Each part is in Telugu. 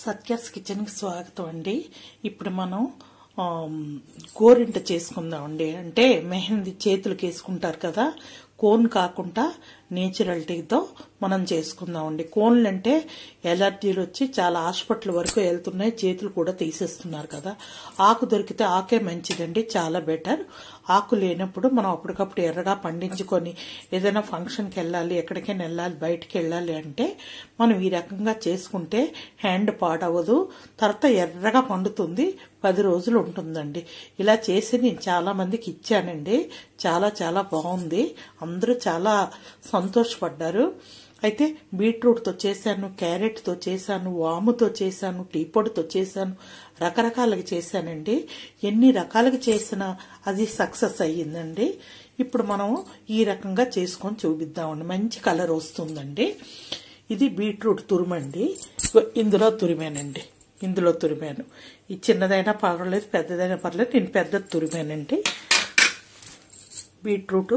సత్యాస్ కిచెన్కి స్వాగతం అండి ఇప్పుడు మనం ఆమ్, గోరింట చేసుకుందామండి అంటే మెహందీ చేతులకు వేసుకుంటారు కదా కోన్ కాకుండా నేచురల్టీతో మనం చేసుకుందామండి కోన్లు అంటే ఎలర్జీలు వచ్చి చాలా హాస్పిటల్ వరకు వెళ్తున్నాయి చేతులు కూడా తీసేస్తున్నారు కదా ఆకు దొరికితే ఆకే మంచిదండి చాలా బెటర్ ఆకు లేనప్పుడు మనం అప్పటికప్పుడు ఎర్రగా పండించుకొని ఏదైనా ఫంక్షన్కి వెళ్ళాలి ఎక్కడికైనా వెళ్ళాలి బయటికి వెళ్ళాలి అంటే మనం ఈ రకంగా చేసుకుంటే హ్యాండ్ పాడవదు తర్వాత ఎర్రగా పండుతుంది పది రోజులు ఉంటుందండి ఇలా చేసి నేను చాలా మందికి ఇచ్చానండి చాలా చాలా బాగుంది అందరూ చాలా సంతోషపడ్డారు అయితే బీట్రూట్తో చేశాను క్యారెట్తో చేశాను వాముతో చేశాను టీ పొడితో చేశాను రకరకాలుగా చేశానండి ఎన్ని రకాలుగా చేసినా అది సక్సెస్ అయ్యిందండి ఇప్పుడు మనం ఈ రకంగా చేసుకొని చూపిద్దామండి మంచి కలర్ వస్తుందండి ఇది బీట్రూట్ తురుమండి ఇందులో తురిమానండి ఇందులో తురిమాను ఈ చిన్నదైనా పర్వాలేదు పెద్దదైనా పర్లేదు నేను పెద్ద తురిమానండి బీట్రూటు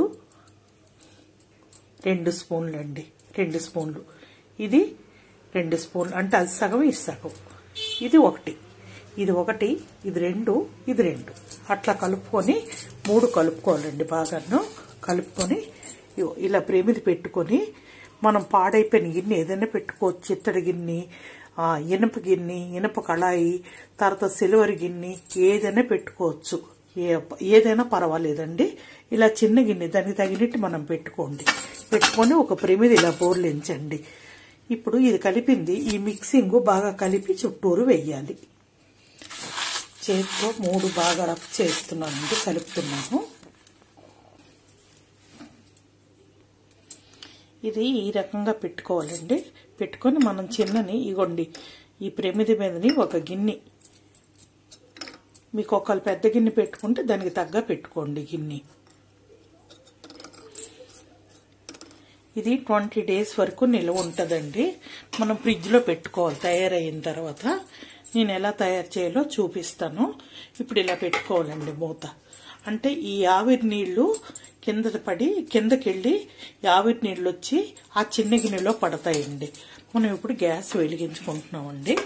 రెండు స్పూన్లు అండి రెండు స్పూన్లు ఇది రెండు స్పూన్లు అంటే అది సగం ఇది సగం ఇది ఒకటి ఇది ఒకటి ఇది రెండు ఇది రెండు అట్లా కలుపుకొని మూడు కలుపుకోవాలండి బాగాను కలుపుకొని ఇగో ఇలా ప్రేమిది పెట్టుకొని మనం పాడైపోయిన గిన్నె ఏదైనా పెట్టుకోవచ్చు చిత్తడి గిన్నె ఆ, ఇనుప గిన్నె ఇనుప కళాయి తర్వాత సిల్వర్ గిన్నె ఏదైనా పెట్టుకోవచ్చు ఏ ఏదైనా పర్వాలేదండి ఇలా చిన్న గిన్నె దానికి తగినట్టు మనం పెట్టుకోండి పెట్టుకొని ఒక ప్రేమిది ఇలా బోర్లించండి ఇప్పుడు ఇది కలిపింది ఈ మిక్సింగ్ బాగా కలిపి చుట్టూరు వేయాలి చేతితో మూడు బాగా రఫ్ చేస్తున్నానండి కలుపుతున్నాను ఇది ఈ రకంగా పెట్టుకోవాలండి పెట్టుకొని మనం చిన్నని ఇగోండి ఈ ప్రమిది మీదని ఒక గిన్నె మీకు ఒకళ్ళు పెద్ద గిన్నె పెట్టుకుంటే దానికి తగ్గ పెట్టుకోండి గిన్నె ఇది ట్వంటీ డేస్ వరకు నిల్వ ఉంటుందండి మనం ఫ్రిడ్జ్లో పెట్టుకోవాలి తయారైన తర్వాత నేను ఎలా తయారు చేయాలో చూపిస్తాను ఇప్పుడు ఇలా పెట్టుకోవాలండి మూత అంటే ఈ ఆవిరి నీళ్లు కింద పడి కిందకెళ్ళి ఈ ఆవిరి నీళ్ళు వచ్చి ఆ చిన్న గిన్నెలో పడతాయండి మనం ఇప్పుడు గ్యాస్ వెలిగించుకుంటున్నామండి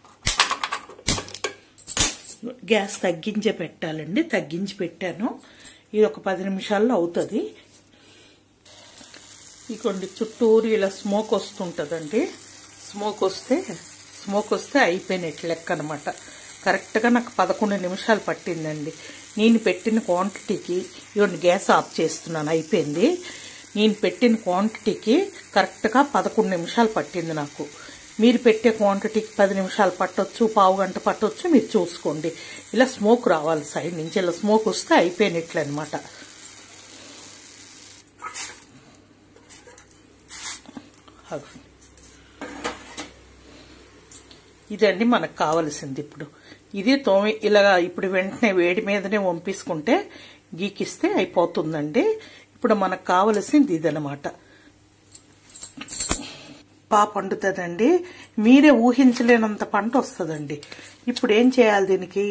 గ్యాస్ తగ్గించే పెట్టాలండి తగ్గించి పెట్టాను ఇది ఒక పది నిమిషాల్లో అవుతుంది ఇకొండి చుట్టూరు ఇలా స్మోక్ వస్తుంటుందండి స్మోక్ వస్తే స్మోక్ వస్తే అయిపోయినట్టు లెక్క అనమాట కరెక్ట్గా నాకు పదకొండు నిమిషాలు పట్టిందండి నేను పెట్టిన క్వాంటిటీకి ఇవ్వండి గ్యాస్ ఆఫ్ చేస్తున్నాను అయిపోయింది నేను పెట్టిన క్వాంటిటీకి కరెక్ట్గా పదకొండు నిమిషాలు పట్టింది నాకు మీరు పెట్టే క్వాంటిటీకి పది నిమిషాలు పట్టొచ్చు పావు గంట పట్టొచ్చు మీరు చూసుకోండి ఇలా స్మోక్ రావాలి సైడ్ నుంచి ఇలా స్మోక్ వస్తే అయిపోయినట్లు అనమాట ఇదండి మనకు కావలసింది ఇప్పుడు ఇది తోమి ఇలా ఇప్పుడు వెంటనే వేడి మీదనే వంపేసుకుంటే గీకిస్తే అయిపోతుందండి ఇప్పుడు మనకు కావలసింది ఇదనమాట బాగా పండుతుందండి మీరే ఊహించలేనంత పంట వస్తుందండి ఇప్పుడు ఏం చేయాలి దీనికి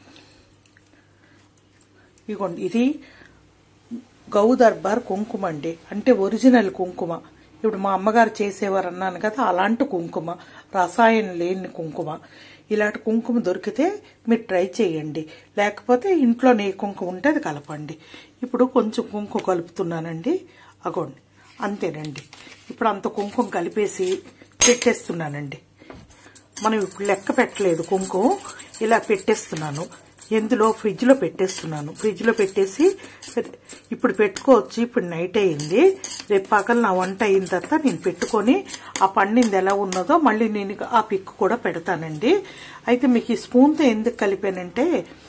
ఇగోండి ఇది గౌ దర్బార్ కుంకుమ అండి అంటే ఒరిజినల్ కుంకుమ ఇప్పుడు మా అమ్మగారు చేసేవారు అన్నాను కదా అలాంటి కుంకుమ రసాయనం లేని కుంకుమ ఇలాంటి కుంకుమ దొరికితే మీరు ట్రై చేయండి లేకపోతే ఇంట్లో నే కుంకుమ ఉంటే అది కలపండి ఇప్పుడు కొంచెం కుంకుమ కలుపుతున్నానండి అగోండి అంతేనండి ఇప్పుడు అంత కుంకుమ కలిపేసి పెట్టేస్తున్నానండి మనం ఇప్పుడు లెక్క పెట్టలేదు కుంకుమ ఇలా పెట్టేస్తున్నాను ఎందులో ఫ్రిడ్జ్లో పెట్టేస్తున్నాను ఫ్రిడ్జ్లో పెట్టేసి ఇప్పుడు పెట్టుకోవచ్చు ఇప్పుడు నైట్ అయింది రేపు పగల నా వంట అయిన తర్వాత నేను పెట్టుకొని ఆ పండింది ఎలా ఉన్నదో మళ్ళీ నేను ఆ పిక్ కూడా పెడతానండి అయితే మీకు ఈ స్పూన్తో ఎందుకు కలిపానంటే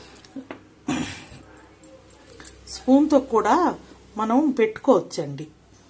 స్పూన్తో కూడా మనం పెట్టుకోవచ్చండి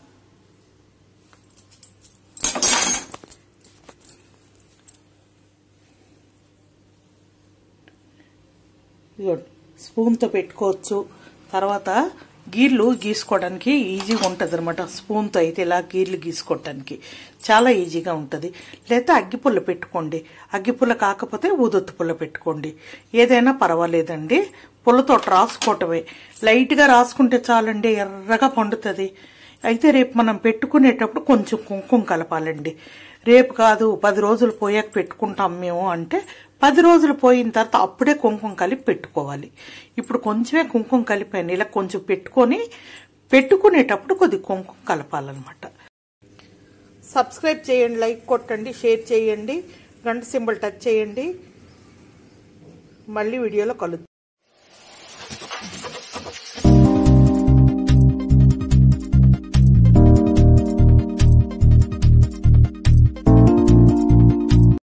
ఇదిగోండి స్పూన్తో పెట్టుకోవచ్చు తర్వాత గీర్లు గీసుకోవడానికి ఈజీగా ఉంటుంది అనమాట స్పూన్తో అయితే ఇలా గీర్లు గీసుకోవడానికి చాలా ఈజీగా ఉంటుంది లేదా అగ్గిపుల్ల పెట్టుకోండి అగ్గిపుల్ల కాకపోతే ఊదొత్తు పుల్ల పెట్టుకోండి ఏదైనా పర్వాలేదండి పుల్లతో రాసుకోవటమే లైట్గా రాసుకుంటే చాలండి ఎర్రగా పండుతుంది అయితే రేపు మనం పెట్టుకునేటప్పుడు కొంచెం కుంకుమ కలపాలండి రేపు కాదు పది రోజులు పోయాక పెట్టుకుంటాం మేము అంటే పది రోజులు పోయిన తర్వాత అప్పుడే కుంకుమ కలిపి పెట్టుకోవాలి ఇప్పుడు కొంచెమే కుంకుమ కలిపాను ఇలా కొంచెం పెట్టుకొని పెట్టుకునేటప్పుడు కొద్ది కుంకుమ కలపాలన్నమాట సబ్స్క్రైబ్ చేయండి లైక్ కొట్టండి షేర్ చేయండి గంట సింబల్ టచ్ చేయండి మళ్ళీ వీడియోలో కలుద్దాం